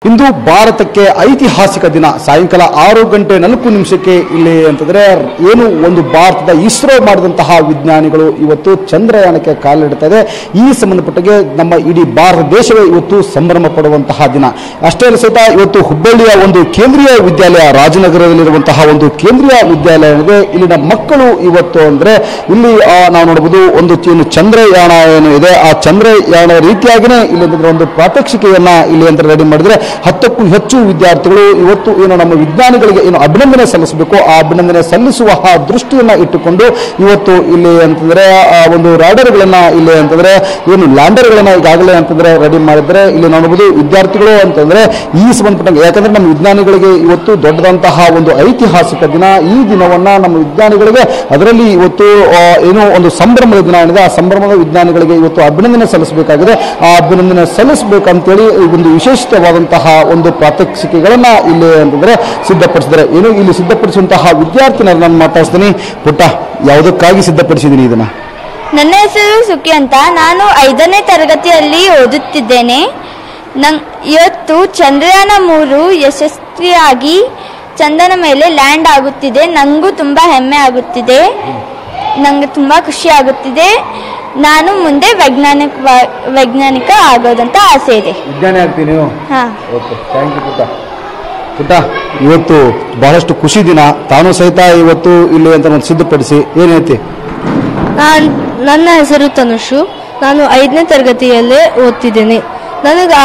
ಇಂದು ಭಾರತಕ್ಕೆ ಐತಿಹಾಸಿಕ ದಿನ ಸಾಯಂಕಾಲ ಆರು ಗಂಟೆ ನಾಲ್ಕು ನಿಮಿಷಕ್ಕೆ ಇಲ್ಲಿ ಅಂತಂದ್ರೆ ಏನು ಒಂದು ಭಾರತದ ಇಸ್ರೋ ಮಾಡಿದಂತಹ ವಿಜ್ಞಾನಿಗಳು ಇವತ್ತು ಚಂದ್ರಯಾನಕ್ಕೆ ಕಾಲಿಡ್ತಾ ಇದೆ ಈ ಸಂಬಂಧಪಟ್ಟಗೆ ನಮ್ಮ ಇಡೀ ಭಾರತ ದೇಶವೇ ಇವತ್ತು ಸಂಭ್ರಮ ಪಡುವಂತಹ ದಿನ ಅಷ್ಟೇ ಅಲ್ಲ ಸಹಿತ ಇವತ್ತು ಹುಬ್ಬಳ್ಳಿಯ ಒಂದು ಕೇಂದ್ರೀಯ ವಿದ್ಯಾಲಯ ರಾಜನಗರದಲ್ಲಿರುವಂತಹ ಒಂದು ಕೇಂದ್ರೀಯ ವಿದ್ಯಾಲಯ ಏನಿದೆ ಇಲ್ಲಿನ ಮಕ್ಕಳು ಇವತ್ತು ಅಂದ್ರೆ ಇಲ್ಲಿ ಆ, ನಾವು ನೋಡಬಹುದು ಒಂದು ಏನು ಚಂದ್ರಯಾನ ಏನು ಇದೆ ಆ ಚಂದ್ರಯಾನ ರೀತಿಯಾಗಿನೇ ಇಲ್ಲಿ ಅಂತಂದ್ರೆ ಒಂದು ಪ್ರಾತ್ಯಕ್ಷಿಕೆಯನ್ನ ಇಲ್ಲಿ ಅಂತ ರೆಡಿ ಮಾಡಿದ್ರೆ ಹತ್ತಕ್ಕೂ ಹೆಚ್ಚು ವಿದ್ಯಾರ್ಥಿಗಳು ಇವತ್ತು ಏನು ನಮ್ಮ ವಿಜ್ಞಾನಿಗಳಿಗೆ ಏನು ಅಭಿನಂದನೆ ಸಲ್ಲಿಸಬೇಕು ಆ ಅಭಿನಂದನೆ ಸಲ್ಲಿಸುವ ಆ ದೃಷ್ಟಿಯನ್ನ ಇಟ್ಟುಕೊಂಡು ಇವತ್ತು ಇಲ್ಲಿ ಅಂತಂದ್ರೆ ಆ ಒಂದು ರಾಡರ್ಗಳನ್ನ ಇಲ್ಲಿ ಅಂತಂದ್ರೆ ಏನು ಲ್ಯಾಂಡರ್ಗಳನ್ನ ಈಗಾಗಲೇ ಅಂತಂದ್ರೆ ರೆಡಿ ಮಾಡಿದ್ರೆ ಇಲ್ಲಿ ನಾವು ನೋಡಬಹುದು ವಿದ್ಯಾರ್ಥಿಗಳು ಅಂತಂದ್ರೆ ಈ ಸಂಬಂಧಪಟ್ಟಂಗೆ ಯಾಕಂದ್ರೆ ನಮ್ಮ ವಿಜ್ಞಾನಿಗಳಿಗೆ ಇವತ್ತು ದೊಡ್ಡದಂತಹ ಒಂದು ಐತಿಹಾಸಿಕ ದಿನ ಈ ದಿನವನ್ನ ನಮ್ಮ ವಿಜ್ಞಾನಿಗಳಿಗೆ ಅದರಲ್ಲಿ ಇವತ್ತು ಆ, ಏನೋ ಒಂದು ಸಂಭ್ರಮದ ದಿನ ಏನಿದೆ ಆ ಸಂಭ್ರಮದ ವಿಜ್ಞಾನಿಗಳಿಗೆ ಇವತ್ತು ಅಭಿನಂದನೆ ಸಲ್ಲಿಸಬೇಕಾಗಿದೆ ಆ ಅಭಿನಂದನೆ ಸಲ್ಲಿಸಬೇಕಂತೇಳಿ ಈ ಒಂದು ವಿಶೇಷವಾದಂತಹ ಒಂದು ಪ್ರಾತ್ಯಕ್ಷಿಕೆಗಳನ್ನ ಇಲ್ಲಿ ಅಂತಂದ್ರೆ ಸಿದ್ಧಪಡಿಸಿದ್ದಾರೆ ಏನು ಇಲ್ಲಿ ಸಿದ್ಧಪಡಿಸುವಂತಹ ವಿದ್ಯಾರ್ಥಿನ ನಾನು ಮಾತಾಡ್ತೀನಿ ಪುಟ್ಟ ಯಾವುದಕ್ಕಾಗಿ ಸಿದ್ಧಪಡಿಸಿದ್ದೀನಿ ಇದನ್ನ ನನ್ನ ಹೆಸರು ಸುಖಿ ಅಂತ ನಾನು ಐದನೇ ತರಗತಿಯಲ್ಲಿ ಓದುತ್ತಿದ್ದೇನೆ ನಂಗ್ ಇವತ್ತು ಚಂದ್ರಯಾನ ಮೂರು ಯಶಸ್ವಿಯಾಗಿ ಚಂದನ ಮೇಲೆ ಲ್ಯಾಂಡ್ ಆಗುತ್ತಿದೆ ನನಗೂ ತುಂಬ ಹೆಮ್ಮೆ ಆಗುತ್ತಿದೆ ನನಗೆ ತುಂಬ ಖುಷಿ ಆಗುತ್ತಿದೆ ನಾನು ಮುಂದೆ ವೈಜ್ಞಾನಿಕ ವೈಜ್ಞಾನಿಕ ಆಗೋದಂತ ಆಸೆ ಇದೆ ವಿಜ್ಞಾನಿ ಆಗ್ತೀನಿ ನೀವು ಹಾಂ ಓಕೆ ಥ್ಯಾಂಕ್ ಯು ಪುಟ್ಟ ಪುಟ್ಟ ಇವತ್ತು ಬಹಳಷ್ಟು ಖುಷಿ ದಿನ ತಾನು ಸಹಿತ ಇವತ್ತು ಇಲ್ಲಿ ಅಂತ ಒಂದು ಸಿದ್ಧಪಡಿಸಿ ಏನ್ ಹೇಳ್ತಿ ನಾನ್ ನನ್ನ ಹೆಸರು ತನುಷು ನಾನು ಐದನೇ ತರಗತಿಯಲ್ಲೇ ಓದ್ತಿದ್ದೇನೆ ನನಗೆ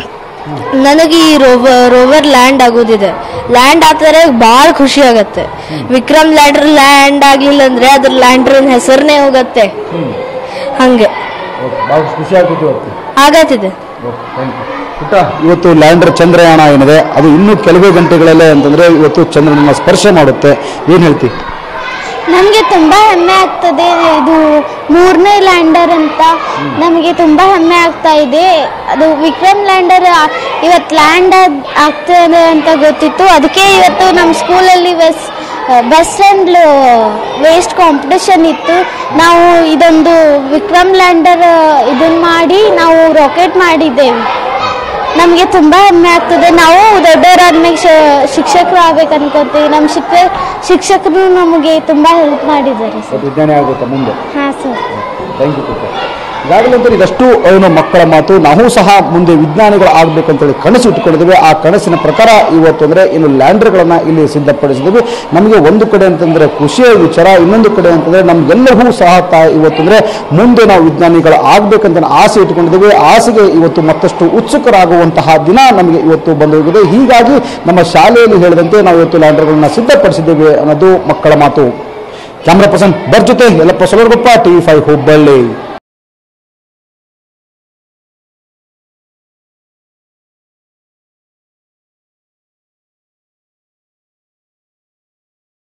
ನನಗೆ ಈ ರೋವರ್ ರೋವರ್ ಲ್ಯಾಂಡ್ ಆಗೋದಿದೆ ಲ್ಯಾಂಡ್ ಆಗ್ತಾರೆ ಭಾಳ ಖುಷಿ ಆಗತ್ತೆ ವಿಕ್ರಮ್ ಲ್ಯಾಂಡರ್ ಲ್ಯಾಂಡ್ ಆಗಲಿಲ್ಲ ಅಂದ್ರೆ ಅದ್ರ ಲ್ಯಾಂಡ್ರಿನ ಹೆಸರನ್ನೇ ಹೋಗತ್ತೆ ಹಂಗೆ ಬಹಳ ಖುಷಿ ಆಗ್ತೈತಿ ಇವತ್ತು ಆಗತ್ತಿದೆ ಪುಟ್ಟ ಇವತ್ತು ಲ್ಯಾಂಡರ್ ಚಂದ್ರಯಾನ ಏನಿದೆ ಅದು ಇನ್ನೂ ಕೆಲವೇ ಗಂಟೆಗಳಲ್ಲೇ ಅಂತಂದ್ರೆ ಇವತ್ತು ಚಂದ್ರನನ್ನ ಸ್ಪರ್ಶ ಮಾಡುತ್ತೆ ಏನ್ ಹೇಳ್ತಿ ನಮಗೆ ತುಂಬ ಹೆಮ್ಮೆ ಆಗ್ತದೆ ಇದು ಮೂರನೇ ಲ್ಯಾಂಡರ್ ಅಂತ ನಮಗೆ ತುಂಬ ಹೆಮ್ಮೆ ಆಗ್ತಾ ಇದೆ ಅದು ವಿಕ್ರಮ್ ಲ್ಯಾಂಡರ್ ಇವತ್ತು ಲ್ಯಾಂಡ್ ಆಗ್ತದೆ ಅಂತ ಗೊತ್ತಿತ್ತು ಅದಕ್ಕೆ ಇವತ್ತು ನಮ್ಮ ಸ್ಕೂಲಲ್ಲಿ ಬೆಸ್ ಬೆಸ್ಟ್ ಆ್ಯಂಡ್ ವೇಸ್ಟ್ ಕಾಂಪಿಟೇಷನ್ ಇತ್ತು ನಾವು ಇದೊಂದು ವಿಕ್ರಮ್ ಲ್ಯಾಂಡರ್ ಇದನ್ನು ಮಾಡಿ ನಾವು ರಾಕೆಟ್ ಮಾಡಿದ್ದೇವೆ ನಮಗೆ ತುಂಬ ಹೆಮ್ಮೆ ಆಗ್ತದೆ ನಾವು ದೊಡ್ಡವರಾದ್ಮೇಲೆ ಶಿಕ್ಷಕರು ಆಗ್ಬೇಕು ಅನ್ಕೋತೀವಿ ನಮ್ಮ ಶಿಕ್ಷ ಶಿಕ್ಷಕರು ನಮಗೆ ತುಂಬ ಹೆಲ್ಪ್ ಮಾಡಿದ್ದಾರೆ ಸರ್ ವಿಜ್ಞಾನಿ ಆಗುತ್ತೆ ಮುಂದೆ ಹಾಂ ಸರ್ ಥ್ಯಾಂಕ್ ಯು ಪುಟ್ಟ ಈಗಾಗಲೇ ಅಂತೂ ಇದಷ್ಟು ಏನು ಮಕ್ಕಳ ಮಾತು ನಾವು ಸಹ ಮುಂದೆ ವಿಜ್ಞಾನಿಗಳು ಆಗ್ಬೇಕಂತೇಳಿ ಕನಸು ಇಟ್ಕೊಂಡಿದ್ದೇವೆ ಆ ಕನಸಿನ ಪ್ರಕಾರ ಇವತ್ತು ಅಂದ್ರೆ ಇನ್ನು ಲ್ಯಾಂಡರ್ಗಳನ್ನ ಇಲ್ಲಿ ಸಿದ್ಧಪಡಿಸಿದ್ದೀವಿ ನಮಗೆ ಒಂದು ಕಡೆ ಅಂತಂದ್ರೆ ಖುಷಿಯ ವಿಚಾರ ಇನ್ನೊಂದು ಕಡೆ ಅಂತಂದ್ರೆ ನಮ್ಗೆಲ್ಲವೂ ಸಹ ತಾ ಇವತ್ತು ಅಂದ್ರೆ ಮುಂದೆ ನಾವು ವಿಜ್ಞಾನಿಗಳು ಆಗ್ಬೇಕಂತ ಆಸೆ ಇಟ್ಕೊಂಡಿದ್ದೇವೆ ಆಸೆಗೆ ಇವತ್ತು ಮತ್ತಷ್ಟು ಉತ್ಸುಕರಾಗುವಂತಹ ದಿನ ನಮಗೆ ಇವತ್ತು ಬಂದು ಹೋಗಿದೆ ಹೀಗಾಗಿ ನಮ್ಮ ಶಾಲೆಯಲ್ಲಿ ಹೇಳಿದಂತೆ ನಾವು ಇವತ್ತು ಲ್ಯಾಂಡರ್ಗಳನ್ನ ಸಿದ್ಧಪಡಿಸಿದ್ದೇವೆ ಅನ್ನೋದು ಮಕ್ಕಳ ಮಾತು ಕ್ಯಾಮ್ರಾ ಪರ್ಸನ್ ಬರ್ ಜೊತೆ ಯಲ್ಲಪ್ಪ ಸೊಲರ್ಗೊಪ್ಪ ಟಿವಿ ಫೈವ್ ಹುಬ್ಬಳ್ಳಿ